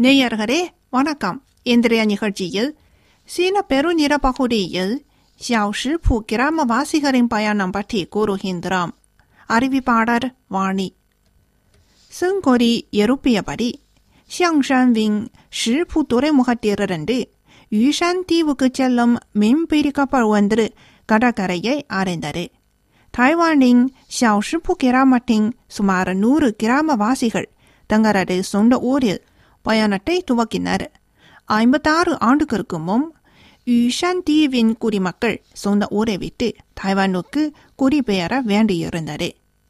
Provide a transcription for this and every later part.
நேயர்களே வணக்கம் இன்றைய நிகழ்ச்சியில் சீன பெருநிற பகுதியில் ஷியாஷிபு கிராமவாசிகளின் பயணம் பற்றி கூறுகின்றோம் அறிவிப்பாளர் வாணி செங்கொடி எழுப்பியபடி ஷியாங்ஷான் விங் ஷிபு துறைமுகத்திலிருந்து யுஷான் தீவுக்கு செல்லும் மீன்பிடி கப்பல் ஒன்று கடற்கரையை அடைந்தது தைவானின் ஷியாஷிபு கிராமத்தின் சுமார் நூறு கிராமவாசிகள் தங்களது சொந்த ஊரில் பயணத்தை துவக்கினர் ஐம்பத்தாறு ஆண்டுகளுக்கு முன் யுஷான் தீவின் குடிமக்கள் சொந்த ஊரை விட்டு தைவானுக்கு குடிபெயர வேண்டியிருந்தது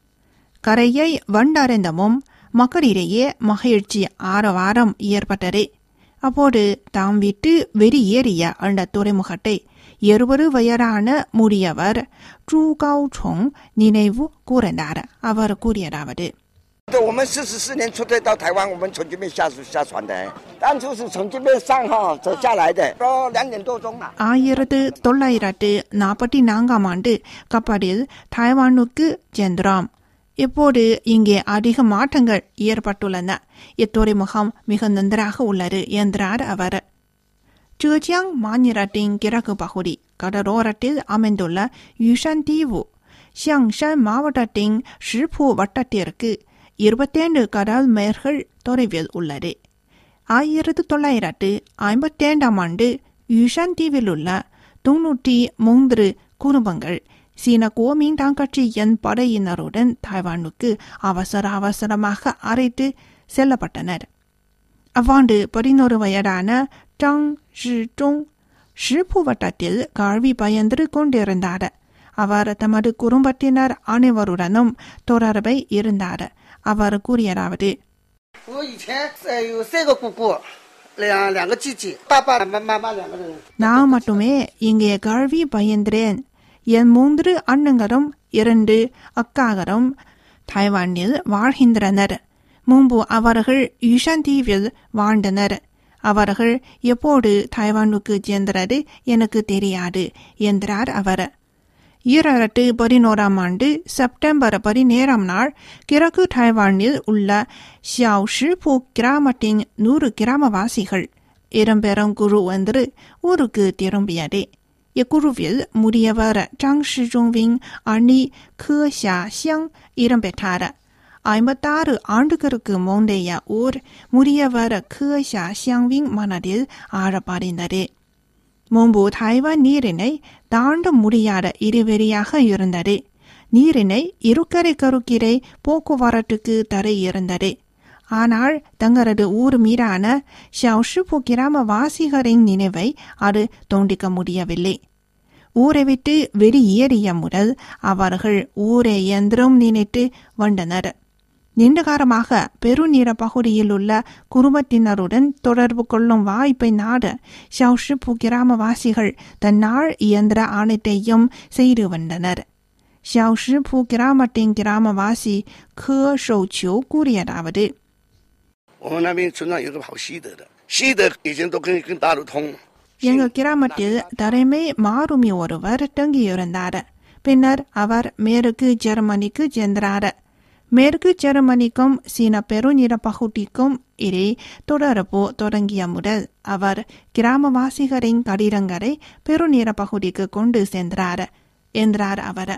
கரையை வண்டடைந்தமும் மக்களிடையே மகிழ்ச்சி ஆரவாரம் ஏற்பட்டது அப்போது தாம் விட்டு வெளியேறிய அந்த துறைமுகத்தை இருபது வயதான முதியவர் ஜூ கவுச்சொங் நினைவு கூர்ந்தார் அவர் கூறியதாவது 对，我们四十四年出队到台湾，我们从这边下水下船的，当初是从这边上哈走下来的，都两点多钟了。 ஆயிரத்து தொள்ளாயிரத்து நாற்பத்தி நான்காம் ஆண்டு கப்பலில் தைவானுக்கு சென்றோம் இப்போது இங்கே அதிக மாற்றங்கள் ஏற்பட்டுள்ளன இத்துறைமுகம் மிக நன்றாக உள்ளது என்றார் அவர் ஜெஜியாங் மாநிலத்தின் கிழக்கு பகுதி கடலோரத்தில் அமைந்துள்ள யுஷான் தீவு ஷியாங்ஷான் மாவட்டத்தின் ஷிபு வட்டத்திற்கு இருபத்தேழு கடல் மைல்கள் தொலைவில் உள்ளது ஆயிரத்து தொள்ளாயிரத்து ஐம்பத்தேழாம் ஆண்டு யுஷான் தீவில் உள்ள தொன்னூற்றி மூன்று குடும்பங்கள் சீன குோமிங்டாங் கட்சியின் படையினருடன் தைவானுக்கு அவசர அவசரமாக அழைத்து செல்லப்பட்டனர் அவ்வாண்டு பதினோரு வயதான ஜாங் ஷிஜோங் ஷிபு வட்டத்தில் கல்வி பயின்று கொண்டிருந்தார் அவர் தமது குடும்பத்தினர் அனைவருடனும் தொடர்பை இருந்தார் அவர் கூறியதாவது 我以前呃有三个姑姑，两两个姐姐，爸爸妈妈妈两个人。 நான் மட்டுமே இங்கே கல்வி பயின்றேன் என் மூன்று அண்ணங்களும் இரண்டு அக்காகளும் தைவானில் வாழ்கின்றனர் முன்பு அவர்கள் யுஷான் தீவில் வாழ்ந்தனர் அவர்கள் எப்போது தைவானுக்கு சென்றது எனக்கு தெரியாது என்றார் அவர் ஈராயிரத்து பதினோராம் ஆண்டு செப்டம்பர் பதினேழாம் நாள் கிழக்கு தைவானில் உள்ள ஷியாஷிபு கிராமத்தின் நூறு கிராமவாசிகள் இடம்பெறும் குழு ஒன்று ஊருக்கு திரும்பியது இக்குழுவில் முதியவர் ஜாங் ஷிஜோவின் அணி கே ஷா xiang இடம்பெற்றார் ஐம்பத்தாறு ஆண்டுகளுக்கு முந்தைய ஊர் முதியவர் கே ஷா xiangவின் மனதில் ஆழப்படைந்தது முன்பு தைவான் நீரினை தாண்ட முடியாத இருவெளியாக இருந்தது நீரினை இருக்கரை கருக்கிரை போக்குவரத்துக்கு தடை இருந்தது ஆனால் தங்களது ஊர் மீதான ஷியாஷிபு கிராமவாசிகளின் நினைவை அது தோண்டிக்க முடியவில்லை ஊரை விட்டு வெளியேறிய முதல் அவர்கள் ஊரை என்றும் நினைத்து வந்தனர் நீண்ட காலமாக பெருநிற பகுதியில் உள்ள குடும்பத்தினருடன் தொடர்பு கொள்ளும் வாய்ப்பை நாட ஷியாஷிபு கிராமவாசிகள் தன்னால் இயந்திர அனைத்தையும் செய்து வந்தனர் ஷியாஷிபு கிராமத்தின் கிராமவாசி கே ஷோச்சியோ கூறியதாவது 我们那边村上有个跑西德的，西德以前都跟跟大陆通。 எங்கள் கிராமத்தில் தலைமை மாறுமி ஒருவர் தங்கியிருந்தார் பின்னர் அவர் மேற்கு ஜெர்மனிக்கு சென்றார் மேற்கு ஜெர்மனிக்கும் சீன பெருநிற பகுதிக்கும் இடையே தொடர்பு தொடங்கிய முதல் அவர் கிராமவாசிகளின் கடிதங்களை பெருநிற பகுதிக்கு கொண்டு சென்றார் என்றார் அவர்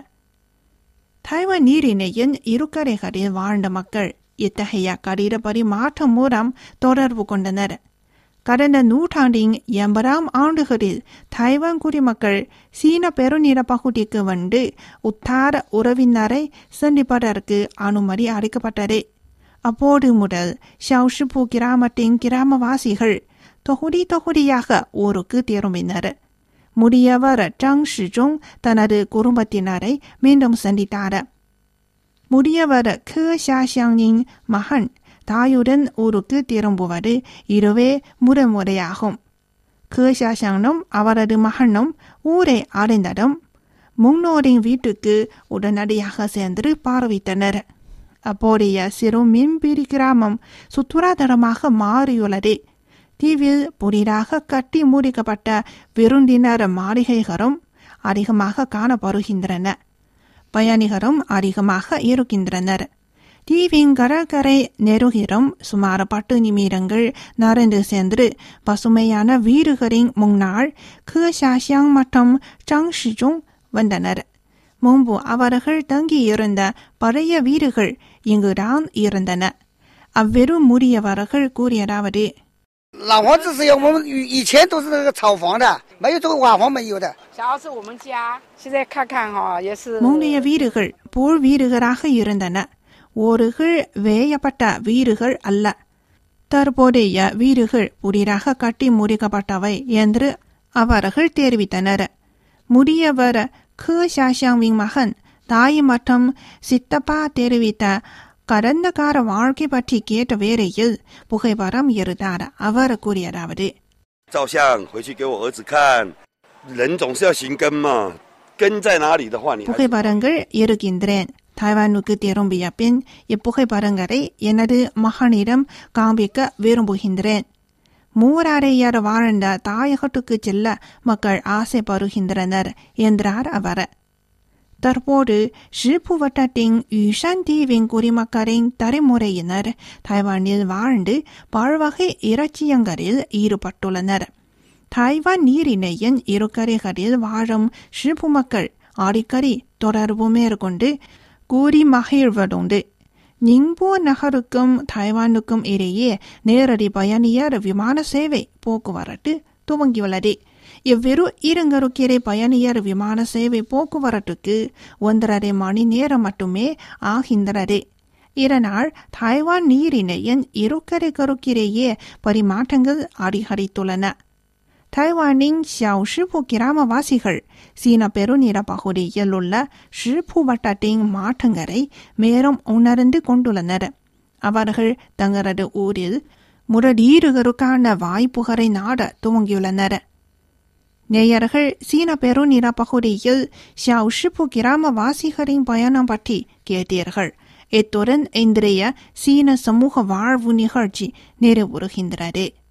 தைவான் நீரிணையின் இருக்கரைகளில் வாழ்ந்த மக்கள் இத்தகைய கடித பரிமாற்றம் மூலம் தொடர்பு கொண்டனர் கடந்த நூற்றாண்டின் எண்பதாம் ஆண்டுகளில் தைவான் குடிமக்கள் சீன பெருநிற பகுதிக்கு வந்து உத்தார உறவினரை சந்திப்பதற்கு அனுமதி அளிக்கப்பட்டது அப்போது முதல் ஷவுஷிபு கிராமத்தின் கிராமவாசிகள் தொகுதி தொகுதியாக ஊருக்கு திரும்பினர் முதியவர் ஜாங் ஷிஜோங் தனது குடும்பத்தினரை மீண்டும் சந்தித்தார் முதியவர் கே ஷாஷியாங்கின் மகன் தாயுடன் ஊருக்கு திரும்புவது இதுவே முறைமுறையாகும் கே ஷாஷாங்னும் அவரது மகனும் ஊரை அடைந்ததும் முன்னோரின் வீட்டுக்கு உடனடியாக சென்று பார்வையிட்டனர் அப்போதைய சிறு மீன்பிடி கிராமம் சுற்றுலாதலமாக மாறியுள்ளது தீவில் புதிதாக கட்டி மூடிக்கப்பட்ட விருந்தினர் மாளிகைகளும் அதிகமாக காணப்படுகின்றன பயணிகளும் அதிகமாக இருக்கின்றனர் தீவின் கடற்கரை நெருகிலும் சுமார் பத்து நிமிடங்கள் நடந்து சென்று பசுமையான வீடுகளின் முன்னால் கேஷாசியாங் மற்றும் ஜாங் ஷிஜுங் வந்தனர் முன்பு அவர்கள் தங்கியிருந்த பழைய வீடுகள் இங்குதான் இருந்தன அவ்விரு முதியவர்கள் கூறியதாவது 老房子是有，我们以以前都是那个草房的，没有这个瓦房没有的。 小要是我们家，现在看看哈、也是 முந்தைய வீடுகள் போர் வீடுகளாக இருந்தன ஓடுகள் வேயப்பட்ட வீடுகள் அல்ல தற்போதைய வீடுகள் புதிதாக கட்டி முடிக்கப்பட்டவை என்று அவர்கள் தெரிவித்தனர் முதியவர் கேஷாஷாவின் மகன் தாய் மற்றும் சித்தப்பா தெரிவித்த கடந்த கால வாழ்க்கை பற்றி கேட்ட வேளையில் புகைப்படம் இருந்தார் அவர் கூறியதாவது 照相回去给我儿子看。人总是要行根嘛，根在哪里的话，你还是 புகைப்படங்கள் இருக்கின்றேன் தைவானுக்கு திரும்பிய பின் இப்புகைப்படங்களை எனது மகனிடம் காண்பிக்க விரும்புகின்றேன் மூவராரையர் வாழ்ந்த தாயகத்துக்கு செல்ல மக்கள் ஆசைப்படுகின்றனர் என்றார் அவர் தற்போது ஷிப்பு வட்டத்தின் யுஷான் தீவின் குடிமக்களின் தலைமுறையினர் தைவானில் வாழ்ந்து பல்வகை இறைச்சியங்களில் ஈடுபட்டுள்ளனர் தைவான் நீரிணையின் இரு கரைகளில் வாழும் ஷிப்பு மக்கள் அடிக்கடி தொடர்பு மேற்கொண்டு கூறி மகிழ்வதுண்டு நிங்போ நகருக்கும் தைவானுக்கும் இடையே நேரடி பயணியர் விமான சேவை போக்குவரத்து துவங்கியுள்ளது இவ்விரு இருங்கருக்கிறை பயணியர் விமான சேவை போக்குவரத்துக்கு ஒன்றரை மணி நேரம் மட்டுமே ஆகின்றது இதனால் தைவான் நீரிணையின் இருக்கரை கருக்கிடையே பரிமாற்றங்கள் அதிகரித்துள்ளன தைவானின் ஷிப்பு கிராமவாசிகள் சீன பெருநில பகுதியில் உள்ள ஷிப்பு வட்டத்தின் மாற்றங்களை மேலும் உணர்ந்து கொண்டுள்ளனர் அவர்கள் தங்களது ஊரில் முரடீறுகளுக்கான வாய்ப்புகளை நாட துவங்கியுள்ளனர் நேயர்கள் சீன பெருநில பகுதியில் ஷிப்பு கிராமவாசிகளின் பயணம் பற்றி கேட்டீர்கள் இத்துடன் இன்றைய சீன சமூக வாழ்வு நிகழ்ச்சி நிறைவுறுகின்றது